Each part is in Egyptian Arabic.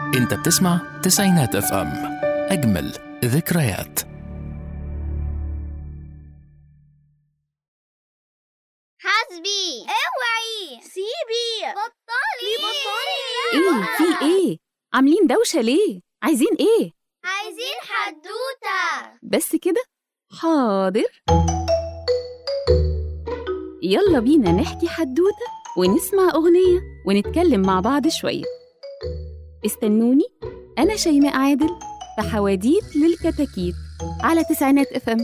انت بتسمع تسعينات اف ام اجمل ذكريات حاسبي اوعي سيبي بطلي بطلي ايه في ايه عاملين دوشة ليه عايزين ايه عايزين حدوتة بس كده حاضر يلا بينا نحكي حدوتة ونسمع أغنية ونتكلم مع بعض شوية استنوني أنا شيماء عادل في حواديت للكتاكيت على تسعينات اف ام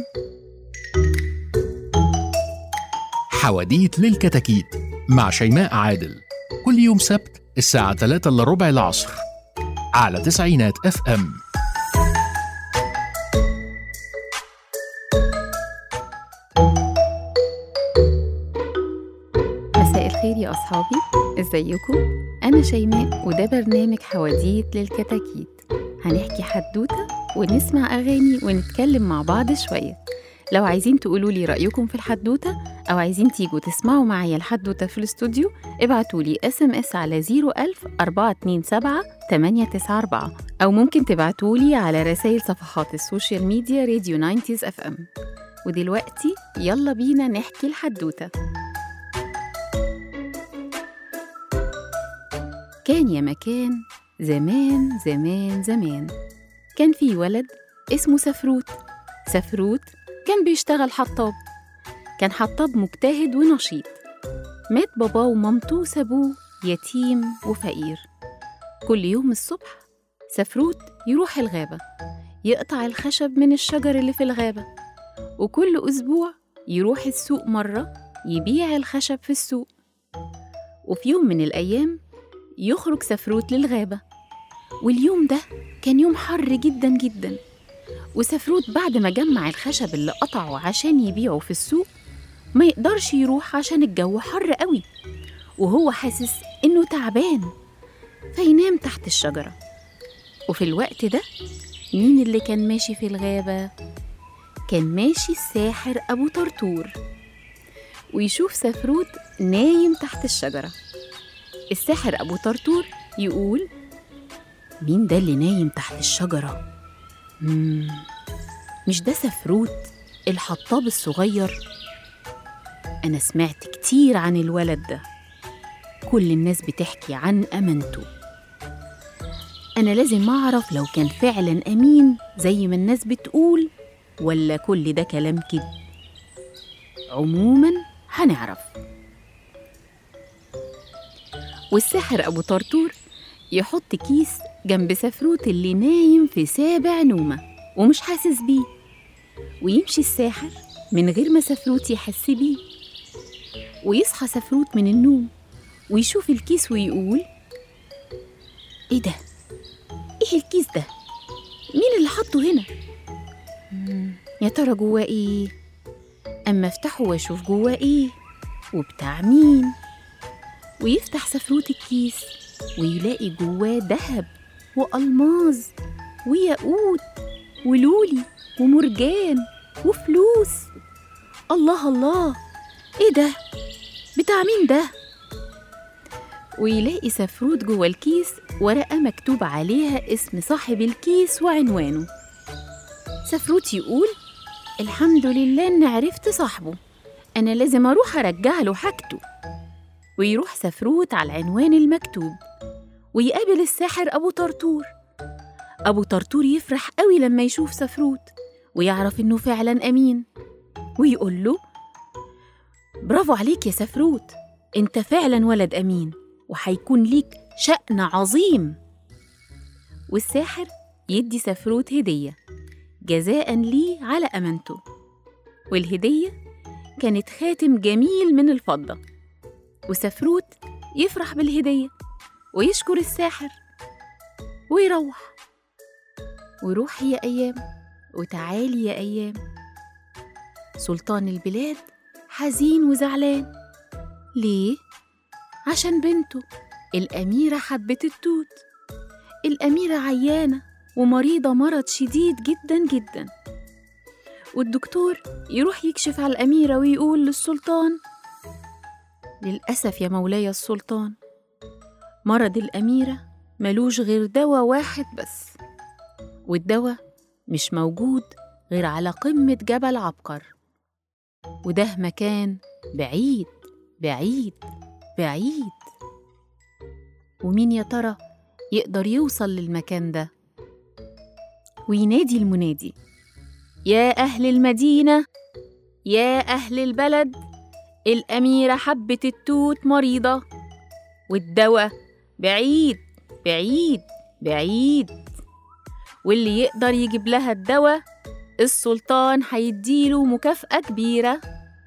حواديت للكتاكيت مع شيماء عادل كل يوم سبت الساعة 3 إلا ربع العصر على تسعينات اف ام مساء الخير يا أصحابي ازيكم أنا شيماء وده برنامج حواديت للكتاكيت هنحكي حدوتة ونسمع أغاني ونتكلم مع بعض شوية لو عايزين تقولوا لي رأيكم في الحدوتة أو عايزين تيجوا تسمعوا معايا الحدوتة في الاستوديو ابعتوا لي اس ام اس على 01000 427 894 أو ممكن تبعتوا لي على رسائل صفحات السوشيال ميديا راديو 90 اف ام ودلوقتي يلا بينا نحكي الحدوتة كان يا مكان زمان زمان زمان كان في ولد اسمه سفروت سفروت كان بيشتغل حطاب كان حطاب مجتهد ونشيط مات باباه ومامته وسابوه يتيم وفقير كل يوم الصبح سفروت يروح الغابة يقطع الخشب من الشجر اللي في الغابة وكل أسبوع يروح السوق مرة يبيع الخشب في السوق وفي يوم من الأيام يخرج سفروت للغابة واليوم ده كان يوم حر جدا جدا وسفروت بعد ما جمع الخشب اللي قطعه عشان يبيعه في السوق ما يقدرش يروح عشان الجو حر قوي وهو حاسس إنه تعبان فينام تحت الشجرة وفي الوقت ده مين اللي كان ماشي في الغابة؟ كان ماشي الساحر أبو طرطور ويشوف سفروت نايم تحت الشجرة الساحر أبو طرطور يقول مين ده اللي نايم تحت الشجرة؟ مم. مش ده سفروت الحطاب الصغير؟ أنا سمعت كتير عن الولد ده كل الناس بتحكي عن أمانته أنا لازم أعرف لو كان فعلا أمين زي ما الناس بتقول ولا كل ده كلام كده عموما هنعرف والساحر أبو طرطور يحط كيس جنب سفروت اللي نايم في سابع نومة ومش حاسس بيه ويمشي الساحر من غير ما سفروت يحس بيه ويصحى سفروت من النوم ويشوف الكيس ويقول ايه ده ايه الكيس ده مين اللي حطه هنا مم، يا ترى جواه ايه اما افتحه واشوف جواه ايه وبتاع مين ويفتح سفروت الكيس ويلاقي جواه دهب وألماظ وياقوت ولولي ومرجان وفلوس الله الله ايه ده بتاع مين ده ويلاقي سفروت جوه الكيس ورقة مكتوب عليها اسم صاحب الكيس وعنوانه سفروت يقول الحمد لله إن عرفت صاحبه أنا لازم أروح أرجع له حاجته ويروح سفروت على العنوان المكتوب ويقابل الساحر أبو طرطور أبو طرطور يفرح قوي لما يشوف سفروت ويعرف إنه فعلا أمين ويقول له برافو عليك يا سفروت انت فعلا ولد أمين وهيكون ليك شأن عظيم والساحر يدي سفروت هدية جزاء ليه على أمانته والهدية كانت خاتم جميل من الفضة وسفروت يفرح بالهدية ويشكر الساحر ويروح وروحي يا أيام وتعالي يا أيام سلطان البلاد حزين وزعلان ليه؟ عشان بنته الأميرة حبت التوت الأميرة عيانة ومريضة مرض شديد جدا جدا والدكتور يروح يكشف على الأميرة ويقول للسلطان للأسف يا مولاي السلطان مرض الأميرة ملوش غير دواء واحد بس والدواء مش موجود غير على قمة جبل عبقر وده مكان بعيد بعيد بعيد ومين يا ترى يقدر يوصل للمكان ده وينادي المنادي يا أهل المدينة يا أهل البلد الأميرة حبة التوت مريضة والدواء بعيد بعيد بعيد واللي يقدر يجيب لها الدواء السلطان هيديله مكافأة كبيرة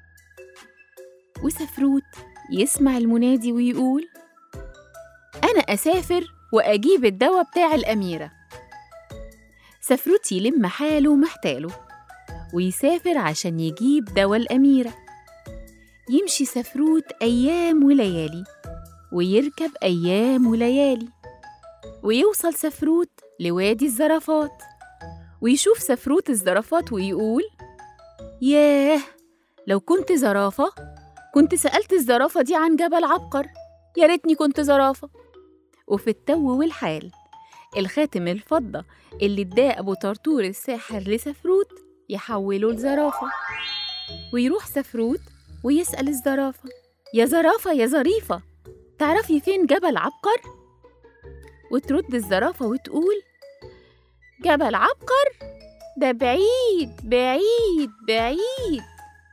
وسفروت يسمع المنادي ويقول أنا أسافر وأجيب الدواء بتاع الأميرة سفروت يلم حاله ومحتاله ويسافر عشان يجيب دواء الأميرة يمشي سفروت أيام وليالي ويركب أيام وليالي ويوصل سفروت لوادي الزرافات ويشوف سفروت الزرافات ويقول ياه لو كنت زرافة كنت سألت الزرافة دي عن جبل عبقر يا ريتني كنت زرافة وفي التو والحال الخاتم الفضة اللي اداه أبو طرطور الساحر لسفروت يحوله لزرافة ويروح سفروت ويسأل الزرافة يا زرافة يا ظريفة تعرفي فين جبل عبقر؟ وترد الزرافة وتقول جبل عبقر ده بعيد بعيد بعيد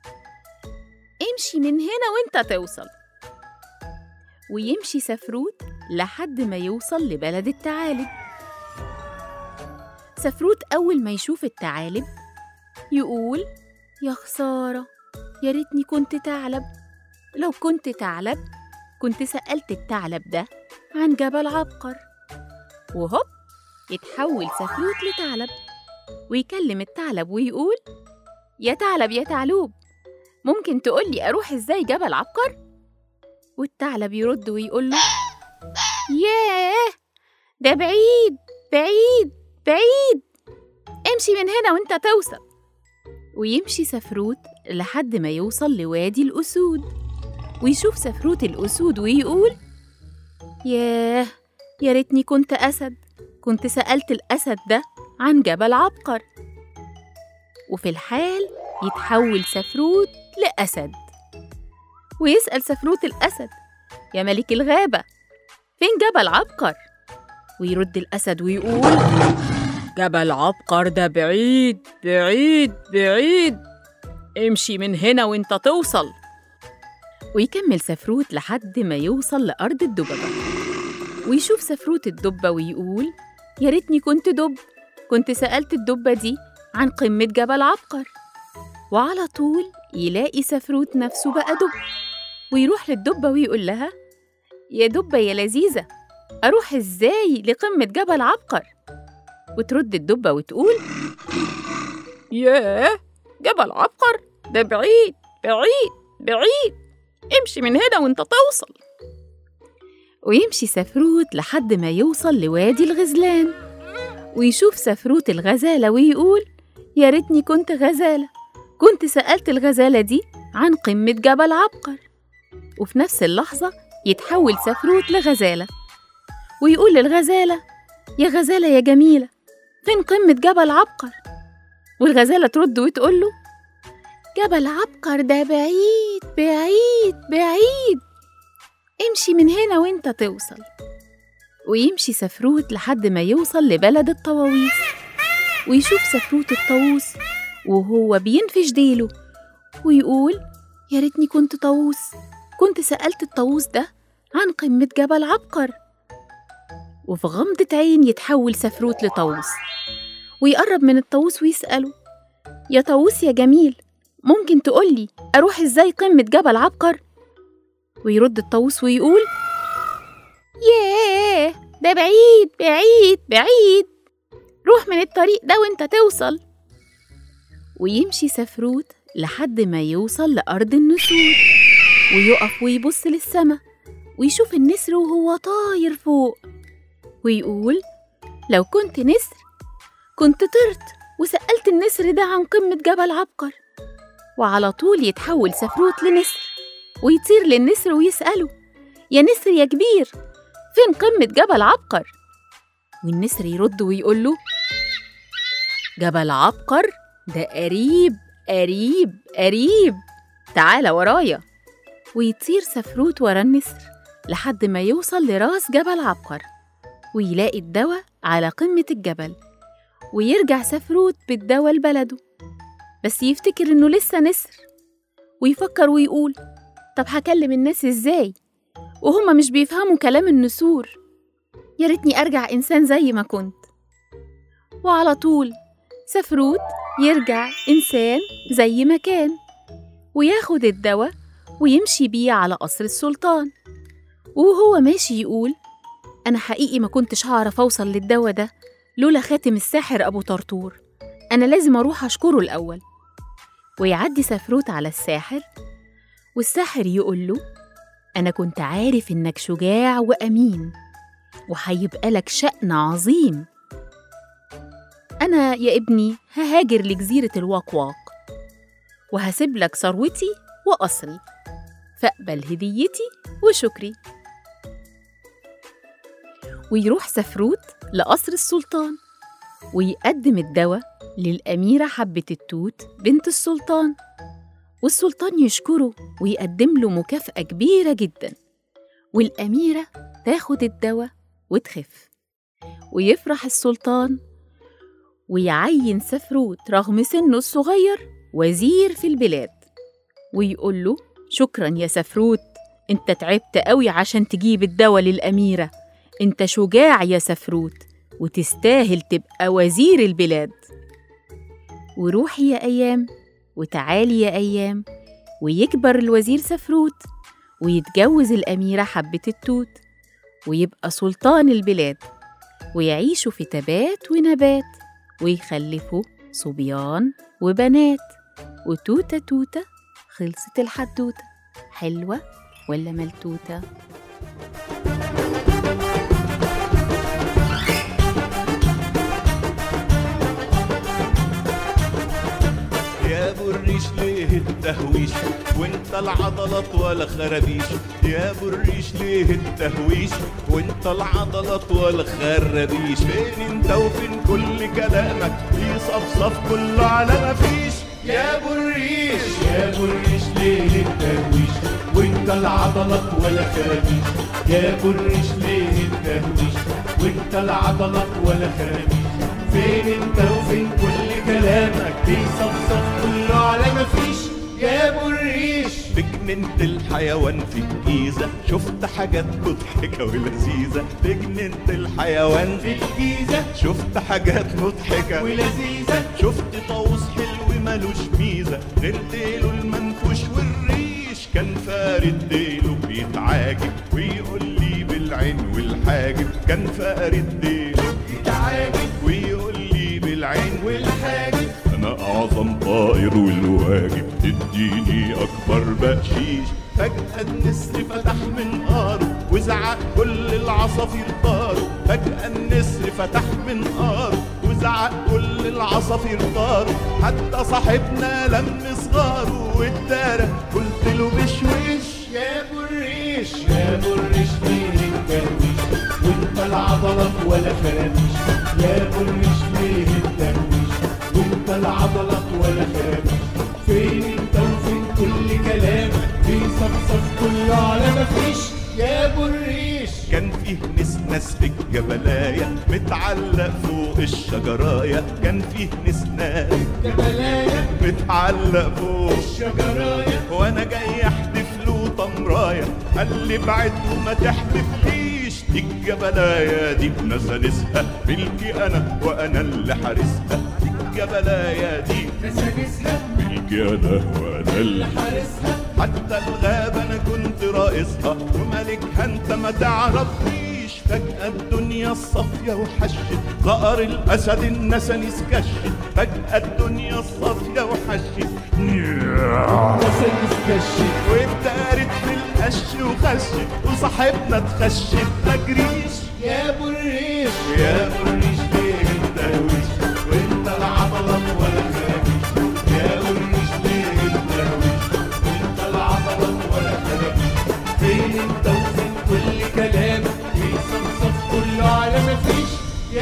امشي من هنا وانت توصل ويمشي سفروت لحد ما يوصل لبلد الثعالب سفروت أول ما يشوف الثعالب يقول يا خسارة يا ريتني كنت ثعلب لو كنت ثعلب كنت سألت الثعلب ده عن جبل عبقر وهوب يتحول سفروت لثعلب ويكلم الثعلب ويقول يا ثعلب يا ثعلوب ممكن تقولي أروح إزاي جبل عبقر؟ والثعلب يرد ويقول له ياه ده بعيد بعيد بعيد امشي من هنا وانت توصل ويمشي سفروت لحد ما يوصل لوادي الأسود ويشوف سفروت الأسود ويقول ياه يا ريتني كنت أسد كنت سألت الأسد ده عن جبل عبقر وفي الحال يتحول سفروت لأسد ويسأل سفروت الأسد يا ملك الغابة فين جبل عبقر؟ ويرد الأسد ويقول جبل عبقر ده بعيد بعيد بعيد امشي من هنا وانت توصل ويكمل سفروت لحد ما يوصل لأرض الدببة ويشوف سفروت الدبة ويقول يا ريتني كنت دب كنت سألت الدبة دي عن قمة جبل عبقر وعلى طول يلاقي سفروت نفسه بقى دب ويروح للدبة ويقول لها يا دبة يا لذيذة أروح إزاي لقمة جبل عبقر وترد الدبة وتقول ياه جبل عبقر ده بعيد بعيد بعيد امشي من هنا وانت توصل ويمشي سفروت لحد ما يوصل لوادي الغزلان ويشوف سفروت الغزالة ويقول يا ريتني كنت غزالة كنت سألت الغزالة دي عن قمة جبل عبقر وفي نفس اللحظة يتحول سفروت لغزالة ويقول للغزالة يا غزالة يا جميلة فين قمة جبل عبقر والغزالة ترد وتقول له جبل عبقر ده بعيد بعيد بعيد امشي من هنا وانت توصل ويمشي سفروت لحد ما يوصل لبلد الطواويس ويشوف سفروت الطاووس وهو بينفش ديله ويقول يا ريتني كنت طاووس كنت سألت الطاووس ده عن قمة جبل عبقر وفي غمضة عين يتحول سفروت لطاووس ويقرب من الطاووس ويسأله يا طاووس يا جميل ممكن تقولي أروح إزاي قمة جبل عبقر؟ ويرد الطاووس ويقول ياه ده بعيد بعيد بعيد روح من الطريق ده وانت توصل ويمشي سفروت لحد ما يوصل لأرض النسور ويقف ويبص للسما ويشوف النسر وهو طاير فوق ويقول لو كنت نسر كنت طرت وسألت النسر ده عن قمة جبل عبقر وعلى طول يتحول سفروت لنسر ويطير للنسر ويسأله يا نسر يا كبير فين قمة جبل عبقر والنسر يرد ويقول له جبل عبقر ده قريب قريب قريب تعالى ورايا ويطير سفروت ورا النسر لحد ما يوصل لراس جبل عبقر ويلاقي الدواء على قمة الجبل ويرجع سفروت بالدواء لبلده بس يفتكر إنه لسه نسر ويفكر ويقول طب هكلم الناس إزاي وهما مش بيفهموا كلام النسور يا ريتني أرجع إنسان زي ما كنت وعلى طول سفروت يرجع إنسان زي ما كان وياخد الدواء ويمشي بيه على قصر السلطان وهو ماشي يقول أنا حقيقي ما كنتش هعرف أوصل للدواء ده لولا خاتم الساحر أبو طرطور أنا لازم أروح أشكره الأول ويعدي سفروت على الساحر والساحر يقول له أنا كنت عارف إنك شجاع وأمين وهيبقى لك شأن عظيم أنا يا ابني ههاجر لجزيرة الواقواق وهسيب لك ثروتي وقصري فاقبل هديتي وشكري ويروح سفروت لقصر السلطان ويقدم الدواء للأميرة حبة التوت بنت السلطان والسلطان يشكره ويقدم له مكافأة كبيرة جدا والأميرة تاخد الدواء وتخف ويفرح السلطان ويعين سفروت رغم سنه الصغير وزير في البلاد ويقول له شكرا يا سفروت انت تعبت قوي عشان تجيب الدواء للأميرة انت شجاع يا سفروت وتستاهل تبقى وزير البلاد وروحي يا أيام وتعالي يا أيام ويكبر الوزير سفروت ويتجوز الأميرة حبة التوت ويبقى سلطان البلاد ويعيشوا في تبات ونبات ويخلفوا صبيان وبنات وتوتة توتة خلصت الحدوتة حلوة ولا ملتوتة؟ يا ابو الريش ليه التهويش وانت العضلات ولا خرابيش يا ابو الريش ليه التهويش وانت العضلات ولا خرابيش فين انت وفين كل كلامك يصفصف كله على ما فيش يا ابو الريش يا ابو الريش ليه التهويش وانت العضلات ولا خرابيش يا ابو الريش ليه التهويش وانت العضلات ولا خرابيش فين انت وفين كل كلامك بيصفصف كله على ما فيش يا ابو الريش بجننت الحيوان في الجيزة شفت حاجات مضحكة ولذيذة بجننت الحيوان في الجيزة شفت حاجات مضحكة ولذيذة شفت طاووس حلو ملوش ميزة غير ديله المنفوش والريش كان فارد ديله بيتعاجب ويقول لي بالعين والحاجب كان فارد ديله بيتعاجب ويقول لي بالعين والحاجب انا اعظم طائر والواجب تديني اكبر بقشيش فجأة النسر فتح منقاره وزعق كل العصافير طاروا فجأة النسر فتح منقاره وزعق كل العصافير طاروا حتى صاحبنا لم صغاره وادارى قلت له بشويش يا ابو الريش يا ابو الريش ليه التهويش وانت العضلات ولا خرابيش يا ابو الريش ليه التهويش وانت العضلات ولا خرابيش فين انت وفين كل كلامك بيصفصف كله على ما فيش يا ابو الريش كان فيه نسنس في الجبلاية متعلق فوق الشجراية كان فيه نسناس جبلاية متعلق فوق الشجراية وانا جاي احدف له طمراية قال لي بعد وما تحدفليش دي الجبلاية دي بنسانسها ملكي انا وانا اللي حارسها دي الجبلاية دي نسانسها ملكي انا وانا اللي حارسها حتى الغابة انا كنت رائسها وملكها انت ما تعرفنيش فجأة الدنيا الصافية وحشت ظهر الأسد النسنس كشت فجأة الدنيا الصافية وحشت نسنس كشت وابتدت في القش وخشت وصاحبنا اتخشت تجريش يا ابو الريش يا ابو الريش ليه التهويش وانت العضلات ولا خرابيش يا ابو الريش ليه التهويش وانت العضلات ولا خرابيش فين انت وفين كل كلامك بيصفصف كله على ما فيش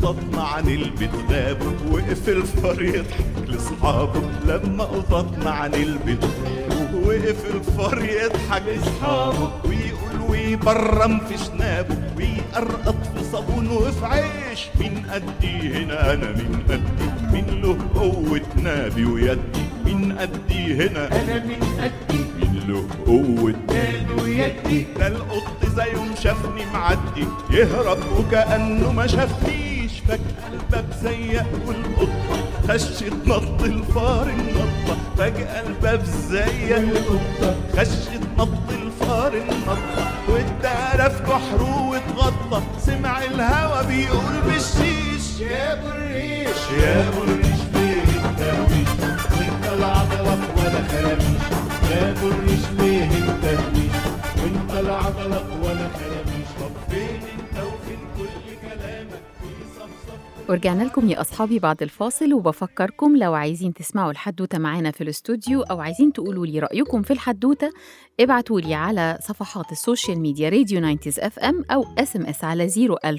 قططنا عن البيت غابوا وقف الفار يضحك لاصحابه لما قططنا عن البيت غابوا وقف الفار يضحك لاصحابه ويقول ويبرم في شنابه ويقرقط في صابون وفي عيش مين قدي هنا انا مين قدي مين له قوة نابي ويدي مين قدي هنا انا مين قدي مين له قوة نابي ويدي ده القط زيه شافني معدي يهرب وكأنه ما شافنيش فجأة الباب زيق والقطة خشت نط الفار النطة فجأة الباب زيق القطة خشت نط الفار النطة وادارى في بحره واتغطى سمع الهوا بيقول بالشيش يا ابو الريش يا ابو الريش ليه التهويش وانت العضلة ولا خرابيش يا ابو الريش ليه التهويش وانت العضلة ولا خرابيش طب فين انت وفين كل كلامك ويصفصف ورجعنا لكم يا أصحابي بعد الفاصل وبفكركم لو عايزين تسمعوا الحدوتة معانا في الاستوديو أو عايزين تقولوا لي رأيكم في الحدوتة ابعتوا لي على صفحات السوشيال ميديا راديو 90 اف ام أو اس ام اس على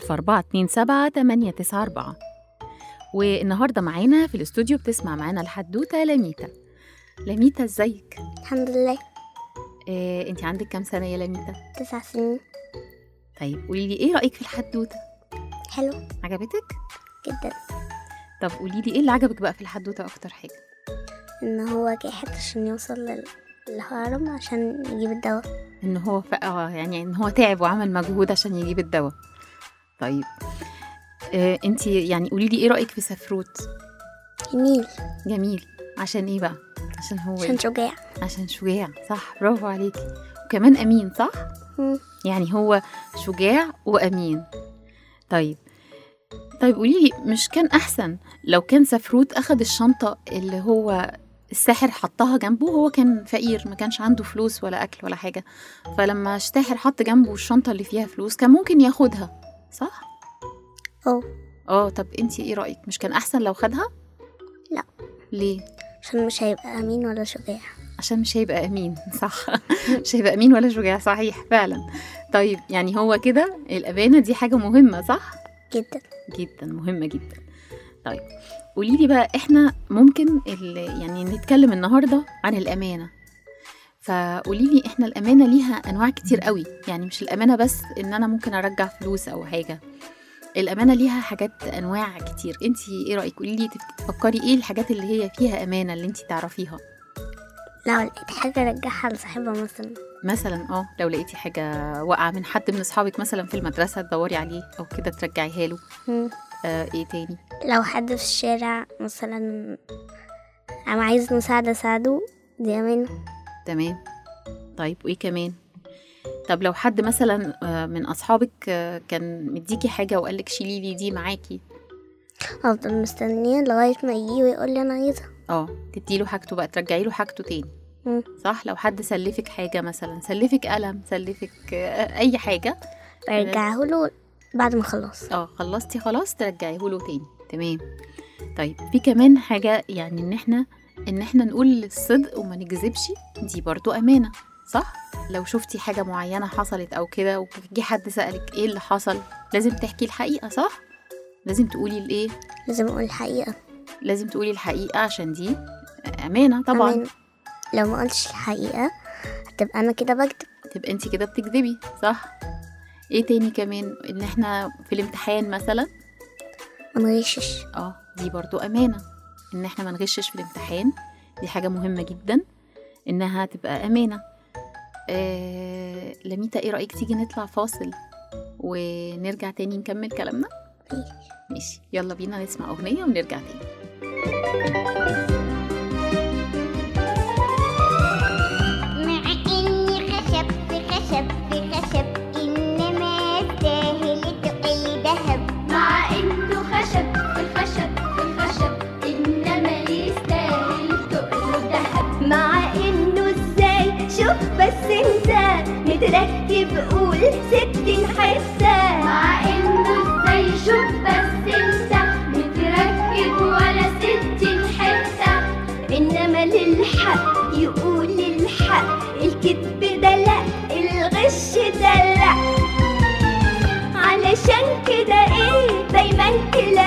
01427 والنهارده معانا في الاستوديو بتسمع معانا الحدوتة لميتا لميتا ازيك؟ الحمد لله إيه انت عندك كام سنة يا لميتا؟ تسع سنين طيب قولي لي ايه رأيك في الحدوتة؟ حلو عجبتك؟ جدا طب قولي لي ايه اللي عجبك بقى في الحدوتة أكتر حاجة؟ ان هو جاحد عشان يوصل لل- للهرم عشان يجيب الدواء ان هو ف... آه يعني ان هو تعب وعمل مجهود عشان يجيب الدواء طيب آه انت يعني قولي لي ايه رايك في سفروت جميل جميل عشان ايه بقى عشان هو عشان إيه؟ شجاع عشان شجاع صح برافو عليكي وكمان امين صح مم. يعني هو شجاع وامين طيب طيب قولي لي مش كان احسن لو كان سفروت اخد الشنطه اللي هو الساحر حطها جنبه هو كان فقير ما كانش عنده فلوس ولا اكل ولا حاجه فلما الساحر حط جنبه الشنطه اللي فيها فلوس كان ممكن ياخدها صح اه اه طب انتي ايه رايك مش كان احسن لو خدها لا. ليه عشان مش هيبقى امين ولا شجاع عشان مش هيبقى امين صح مش هيبقى امين ولا شجاع صحيح فعلا طيب يعني هو كده الامانه دي حاجه مهمه صح جدا جدا مهمه جدا طيب قولي لي بقى احنا ممكن ال- يعني نتكلم النهارده عن الامانه فقولي لي احنا الامانه ليها انواع كتير قوي يعني مش الامانه بس ان انا ممكن ارجع فلوس او حاجه الامانه ليها حاجات انواع كتير انتي ايه رايك قولي لي تفكري ايه الحاجات اللي هي فيها امانه اللي انتي تعرفيها لو لقيت حاجة رجعها لصاحبها مثلا مثلا اه لو لقيتي حاجه واقعه من حد من اصحابك مثلا في المدرسه تدوري عليه او كده ترجعيها له مم. آه ايه تاني لو حد في الشارع مثلا أنا عايز مساعدة ساعده دي أمانة تمام طيب وايه كمان طب لو حد مثلا آه، من اصحابك آه، كان مديكي حاجه وقال لك شيلي لي دي معاكي أفضل مستنية لغاية ما يجي ويقول لي أنا عايزها اه تدي له حاجته بقى ترجعي له حاجته تاني مم. صح لو حد سلفك حاجه مثلا سلفك قلم سلفك آه، اي حاجه برجعه له بعد ما خلص اه خلصتي خلاص ترجعيه له تاني تمام طيب في كمان حاجه يعني ان احنا ان احنا نقول الصدق وما نكذبش دي برضو امانه صح لو شفتي حاجه معينه حصلت او كده وجي حد سالك ايه اللي حصل لازم تحكي الحقيقه صح لازم تقولي الايه لازم أقول الحقيقة لازم تقولي الحقيقه عشان دي امانه طبعا أمان. لو ما قلتش الحقيقة هتبقى أنا كده بكدب تبقى انت كده بتكذبي صح ايه تاني كمان ان احنا في الامتحان مثلا ما نغشش اه دي برضو أمانة إن إحنا ما نغشش في الامتحان دي حاجة مهمة جدا إنها تبقى أمانة آه... لميتا إيه رأيك تيجي نطلع فاصل ونرجع تاني نكمل كلامنا ماشي. ماشي يلا بينا نسمع أغنية ونرجع تاني مع إني خشب في خشب في خشب إنما يستاهل تقل ذهب مع انه خشب في خشب في خشب انما يستاهل تقله ذهب مع إنه إزاي شوف بس أنت متركب قول ستين حسة مع انه ازاي شوف بس انت متركب ولا ستين حته إنما للحق يقول الحق الكذب ده لأ الغش ده لأ علشان كده إيه دايما تلاقي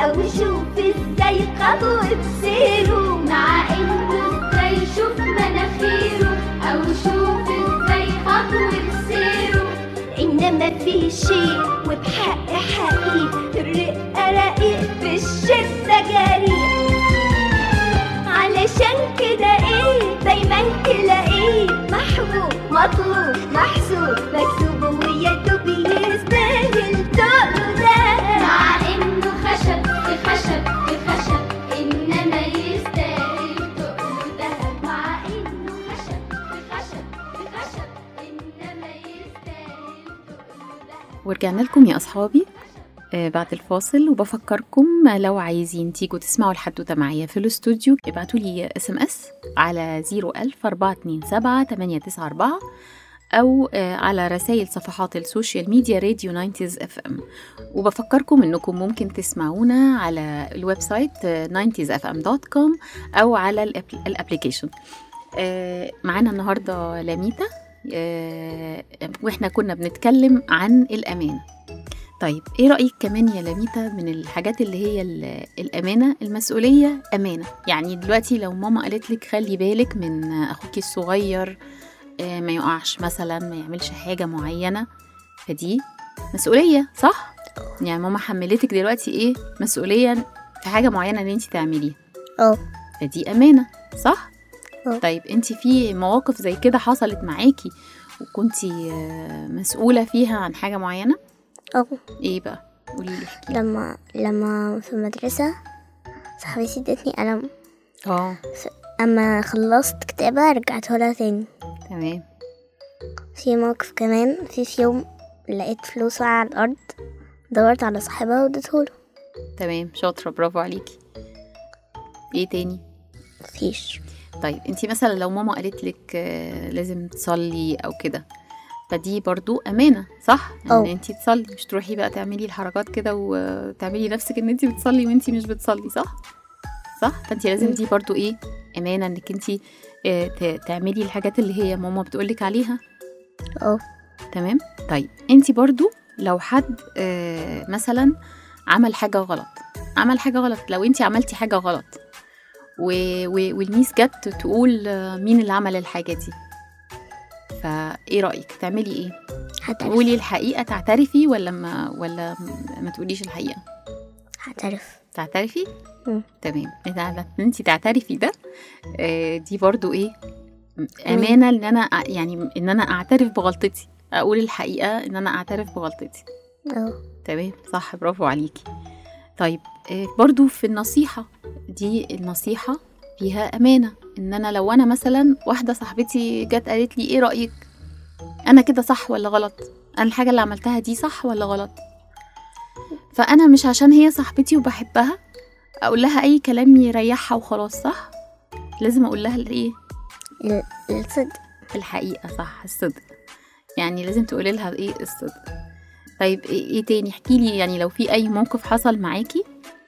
أو شوف ازاي خطوة بسيره مع إنه ازاي شوف مناخيره أو شوف ازاي خطوة بسيره إنما في شيء وبحق حقيقي الرقة رقيق في الشدة جريء علشان كده ايه دايما تلاقيه محبوب مطلوب محسوب مكتوب ويا دوب يستاهل تقله ده مع انه خشب في خشب في خشب انما يستاهل تقله ده مع انه خشب في خشب في خشب انما يستاهل تقله ده ورجعنا لكم يا أصحابي آه، بعد الفاصل وبفكركم لو عايزين تيجوا تسمعوا الحدوتة معايا في الاستوديو ابعتوا لي اس ام اس على 01427 أو آه، على رسائل صفحات السوشيال ميديا راديو 90 اف ام وبفكركم انكم ممكن تسمعونا على الويب سايت 90sfm.com او على الأبل- الابليكيشن آه، معانا النهارده لاميتا آه، واحنا كنا بنتكلم عن الامانه طيب ايه رايك كمان يا لاميتا من الحاجات اللي هي ال- الامانه المسؤوليه امانه يعني دلوقتي لو ماما قالت لك خلي بالك من اخوكي الصغير آه، ما يقعش مثلا ما يعملش حاجه معينه فدي مسؤوليه صح يعني ماما حملتك دلوقتي ايه مسؤوليه في حاجه معينه ان انت تعمليها اه فدي امانه صح اه. طيب انت في مواقف زي كده حصلت معاكي وكنتي آه، مسؤوله فيها عن حاجه معينه اه ايه بقى قولي لي احكي لما لما في المدرسة صاحبتي ادتني قلم اه اما خلصت كتابة رجعته لها تاني تمام في موقف كمان في في يوم لقيت فلوس واقعة على الأرض دورت على صاحبها واديتهوله تمام شاطره برافو عليكي ايه تاني مفيش طيب انت مثلا لو ماما قالت لك آه، لازم تصلي او كده فدي برضو امانه صح ان أو. انت تصلي مش تروحي بقى تعملي الحركات كده وتعملي نفسك ان انت بتصلي وانت مش بتصلي صح صح فانت لازم مم. دي برضو ايه امانه انك انت آه، ت- تعملي الحاجات اللي هي ماما بتقولك عليها اه تمام طيب انت برضو لو حد آه، مثلا عمل حاجه غلط عمل حاجه غلط لو انت عملتي حاجه غلط و... و... والميس جت تقول آه، مين اللي عمل الحاجه دي فايه رايك تعملي ايه هعترف تقولي الحقيقه تعترفي ولا ما ولا م- ما تقوليش الحقيقه هعترف تعترفي مم. تمام انت تعترفي ده آه، دي برضو ايه امانه ان انا أ- يعني ان انا اعترف بغلطتي اقول الحقيقه ان انا اعترف بغلطتي اه تمام صح برافو عليكي طيب آه، برضو في النصيحة دي النصيحة فيها أمانة إن أنا لو أنا مثلا واحدة صاحبتي جت قالت لي إيه رأيك أنا كده صح ولا غلط أنا الحاجة اللي عملتها دي صح ولا غلط فأنا مش عشان هي صاحبتي وبحبها أقول لها أي كلام يريحها وخلاص صح لازم أقول لها الإيه ال- الصدق الحقيقة صح الصدق يعني لازم تقولي لها ايه الصدق طيب ايه, إيه تاني احكي لي يعني لو في اي موقف حصل معاكي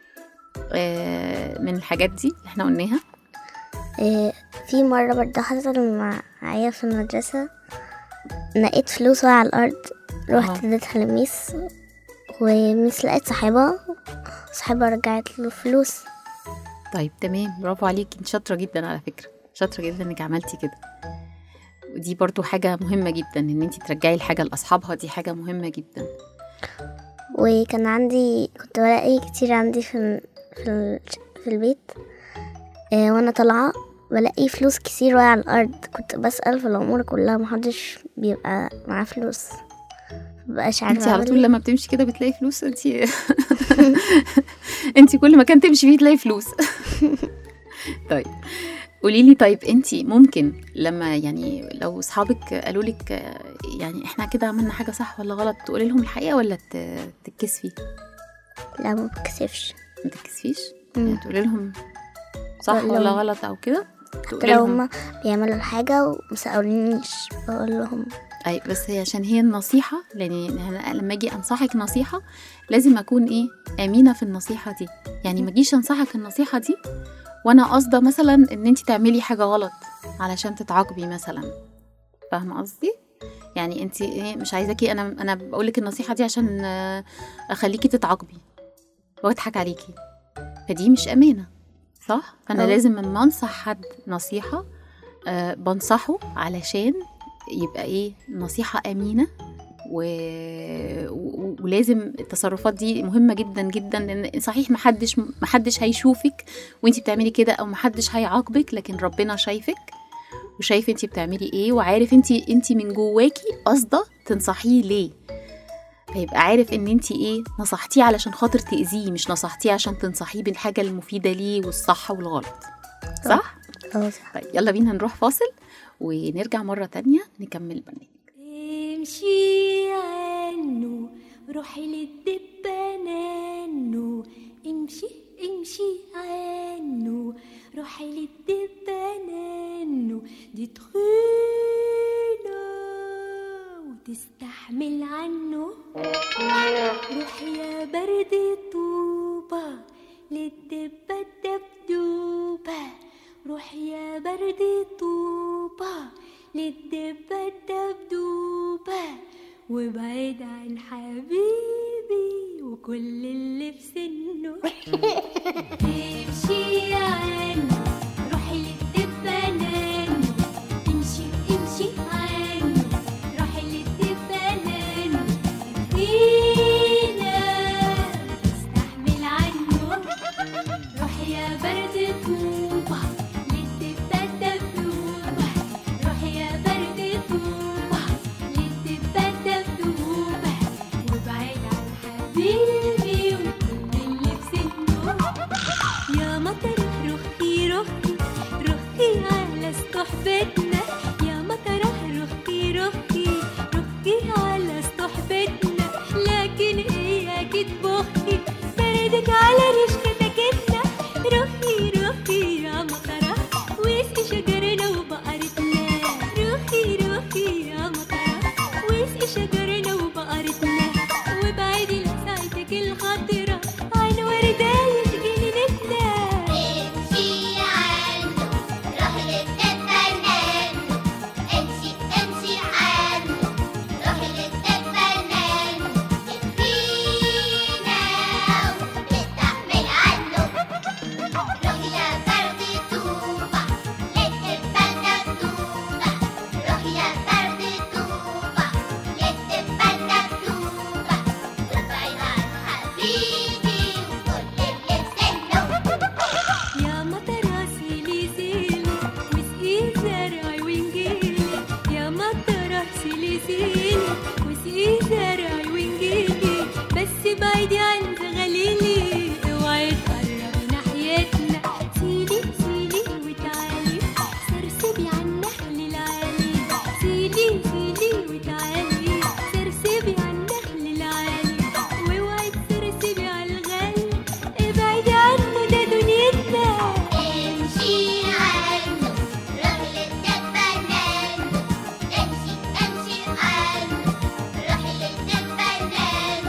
آه من الحاجات دي اللي احنا قلناها إيه في مرة برضه حصل معايا في المدرسة لقيت فلوس واقعة على الأرض روحت اه. اديتها لميس وميس لقيت صاحبها صاحبها رجعت له فلوس طيب تمام برافو عليكي انت شاطرة جدا على فكرة شاطرة جدا انك عملتي كده ودي برضو حاجة مهمة جدا ان انت ترجعي الحاجة لأصحابها دي حاجة مهمة جدا وكان عندي كنت بلاقي كتير عندي في ال- في, ال- في البيت إيه وانا طالعة بلاقي فلوس كتير واقعة على الأرض كنت بسأل في الأمور كلها محدش بيبقى معاه فلوس مبقاش عارفة انت على أعمل طول إيه. لما بتمشي كده بتلاقي فلوس انت انت كل مكان تمشي فيه تلاقي فلوس طيب قولي لي طيب انت ممكن لما يعني لو اصحابك قالوا لك يعني احنا كده عملنا حاجه صح ولا غلط تقولي لهم الحقيقه ولا ت- تتكسفي لا ما بكسفش ما تتكسفيش مم. يعني تقولي لهم صح بقول ولا لهم- غلط او كده حتى تقولي لو لهم هما بيعملوا الحاجة ومسألونيش بقول لهم اي بس هي عشان هي النصيحة لان أنا لما اجي انصحك نصيحة لازم اكون ايه امينة في النصيحة دي يعني ما اجيش انصحك النصيحة دي وانا قاصدة مثلا ان انت تعملي حاجة غلط علشان تتعاقبي مثلا فاهمة قصدي يعني انت ايه مش عايزاكي انا انا بقولك النصيحة دي عشان آه، اخليكي تتعاقبي واضحك عليكي فدي مش امانه صح فانا أه. لازم لما انصح حد نصيحه أه بنصحه علشان يبقى ايه نصيحه امينه و... و... ولازم التصرفات دي مهمه جدا جدا لان صحيح محدش محدش هيشوفك وانت بتعملي كده او محدش هيعاقبك لكن ربنا شايفك وشايف انت بتعملي ايه وعارف انت انت من جواكي قاصده تنصحيه ليه فيبقى عارف ان انت ايه نصحتيه علشان خاطر تاذيه مش نصحتيه عشان تنصحيه بالحاجه المفيده ليه والصح والغلط صح اه صح طيب يلا بينا نروح فاصل ونرجع مره تانية نكمل البرنامج امشي عنه روحي للدبانانو امشي امشي عنه روحي للدبانانو دي تخينة وتستحمل عنه روحي يا برد طوبة للدبة الدبدوبة روحي يا برد طوبة للدبة الدبدوبة وابعد عن حبيبي وكل اللي في سنه امشي عنه روحي للدبة نانو امشي امشي عنه روحي للدبة نانو فينا استحمل عنه روحي يا برد طوبة للدبة الدبدوبة روحي يا برد طوبة للدبة الدبدوبة وابعد عن حبيبي وكل اللي في سنه يا مطر رخي رخي رخي على صحبتنا يا مطر رخي رخي رخي على صحبتنا لكن اياك تبخي بردك على ريش كتاكتنا رخي رخي يا مطرة واسقي شجرنا وبقرتنا رخي رخي يا مطرة واسقي شجرنا وبقرتنا وابعدي لساعتك الخضرة عن ورداية جنينتنا امشي عنه روح للدبانان امشي امشي عنه روح للدبانان تكفينا وتستحمل عنه روح يا برد طوبة للدبانة طوبة روح يا برد طوبة للدبانة طوبة وابعد عن حبيبي وكل اللي في سنه يا مطرة سيلي سيلي واسقي زرعي ونجيلي يا مطرة سيلي سيلي واسقي زرعي ونجيلي بس بعيدي عن غليلي اوعي تقربي ناحيتنا سيلي سيلي وتعالي سرسبي على النخل العالي سيلي سيلي وتعالي سرسبي على النخل العالي واوعي تسرسبي على الغالي ابعدي عنه ده دنيتنا امشي عنه روح للدبانان امشي امشي عنه روح للدبانان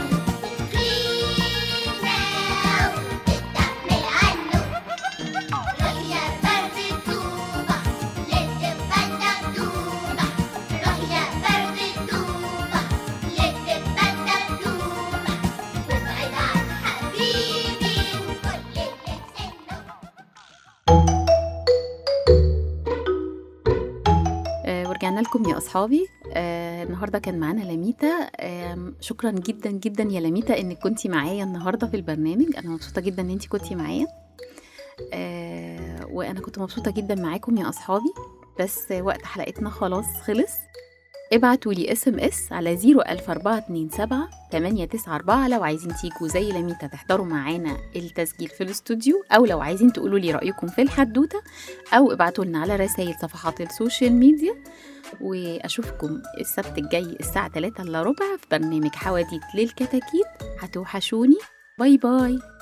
تخينا وتستحمل عنه روح يا برد طوبة للدبانة طوبة روح يا برد طوبة للدبانة طوبة وابعد عن حبيبي وكل اللي في سنه آه ورجعنا لكم يا اصحابي آه النهارده كان معانا لميتا آه شكرا جدا جدا يا لميتا انك كنتي معايا النهارده في البرنامج انا مبسوطه جدا ان انت كنتي معايا آه وانا كنت مبسوطه جدا معاكم يا اصحابي بس وقت حلقتنا خلاص خلص ابعتوا لي اس ام اس على 00427 894 لو عايزين تيجوا زي لميتا تحضروا معانا التسجيل في الاستوديو او لو عايزين تقولوا لي رايكم في الحدوته او ابعتوا لنا على رسائل صفحات السوشيال ميديا واشوفكم السبت الجاي الساعه 3 الا ربع في برنامج حواديت للكتاكيت هتوحشوني باي باي